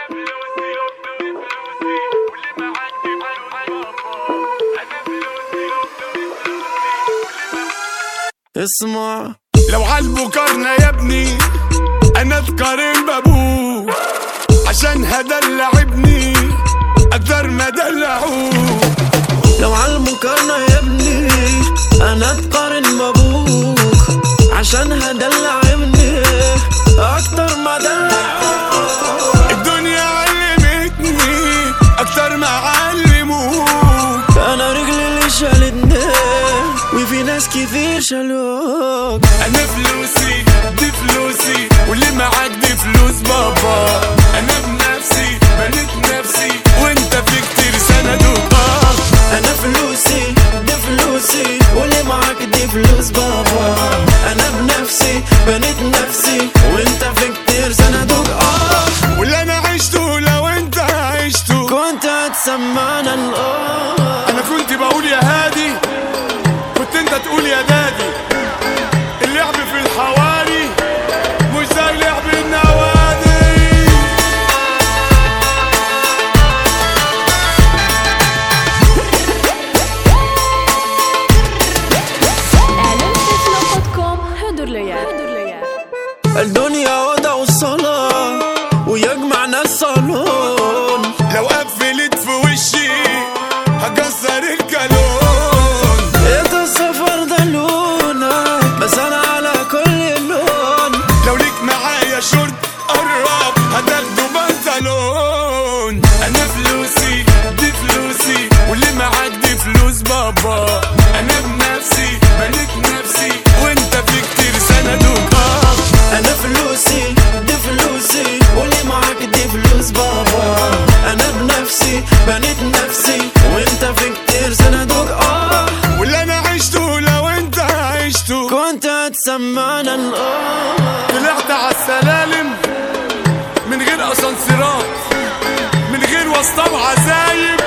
اسمع لو عالمقارنة يا ابني انا اتقارن بابوه عشان هدلع ابني اكتر ما دلعوه لو عالمقارنة يا ابني انا اتقارن بابوك عشان هدلع ابني اكتر ما دلعوك الدنيا علمتني اكتر ما علموك انا رجلي اللي شالتني وفي ناس كتير شالوك انا فلوسي دي فلوسي واللي معاك دي فلوس بابا انا بنفسي بنيت نفسي وانت في كتير سندوك آه. انا فلوسي دي فلوسي واللي معاك دي فلوس بابا انا بنفسي بنيت نفسي وانت في كتير صندوق اه واللي انا عشته لو انت عشته كنت هتسمعنا الاه انا كنت بقول يا هادي كنت انت تقول يا دادي اللعب في الحواري مش زي لعب النوادي Ellen.com Hudurlujar. الدنيا وضع وصلاة ويجمعنا الصالون لو قفلت في وشي هكسر الكالون انت السفر ده لونا بس انا على كل لون لو ليك معايا شورت قرب هتاخده بنطلون انا فلوسي دي فلوسي واللي معاك دي فلوس بابا انا بنفسي بنيت نفسي وانت في كتير سندوك اه انا فلوسي دي فلوسي واللي معاك دي فلوس بابا انا بنفسي بنيت نفسي وانت في كتير صندوق اه واللي انا عشته لو انت عشته كنت هتسمعنا الاه طلعت على السلالم من غير اسانسيرات من غير واسطة وعزايم